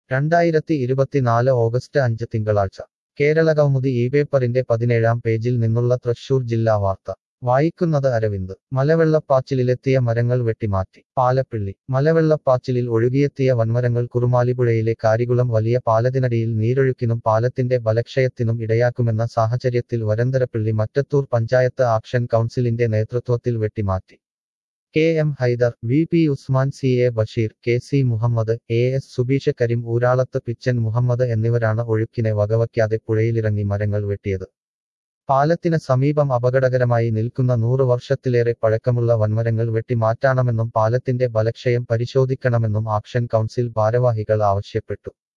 രണ്ടായിരത്തി ഇരുപത്തിനാല് ഓഗസ്റ്റ് അഞ്ച് തിങ്കളാഴ്ച കേരളകൗമുദി ഈ പേപ്പറിന്റെ പതിനേഴാം പേജിൽ നിന്നുള്ള തൃശൂർ ജില്ലാ വാർത്ത വായിക്കുന്നത് അരവിന്ദ് മലവെള്ളപ്പാച്ചിലിലെത്തിയ മരങ്ങൾ വെട്ടിമാറ്റി പാലപ്പിള്ളി മലവെള്ളപ്പാച്ചിലിൽ ഒഴുകിയെത്തിയ വൻമരങ്ങൾ കുറുമാലിപ്പുഴയിലെ കാരികുളം വലിയ പാലത്തിനടിയിൽ നീരൊഴുക്കിനും പാലത്തിന്റെ ബലക്ഷയത്തിനും ഇടയാക്കുമെന്ന സാഹചര്യത്തിൽ വരന്തരപ്പിള്ളി മറ്റത്തൂർ പഞ്ചായത്ത് ആക്ഷൻ കൗൺസിലിന്റെ നേതൃത്വത്തിൽ വെട്ടിമാറ്റി K M Haider V P Usman C A Basheer K C Muhammad A S Subeesha Kareem Uralath Pichan Muhammad എന്നിവരാണ് ഒഴുക്കിനെ വകവയ്ക്കാതെ പുഴയിലിറങ്ങി മരങ്ങൾ വെട്ടിയത് പാലത്തിന് സമീപം അപകടകരമായി നിൽക്കുന്ന നൂറ് വർഷത്തിലേറെ പഴക്കമുള്ള വൻമരങ്ങൾ വെട്ടിമാറ്റാണമെന്നും പാലത്തിന്റെ ബലക്ഷയം പരിശോധിക്കണമെന്നും ആക്ഷൻ കൗൺസിൽ ഭാരവാഹികൾ ആവശ്യപ്പെട്ടു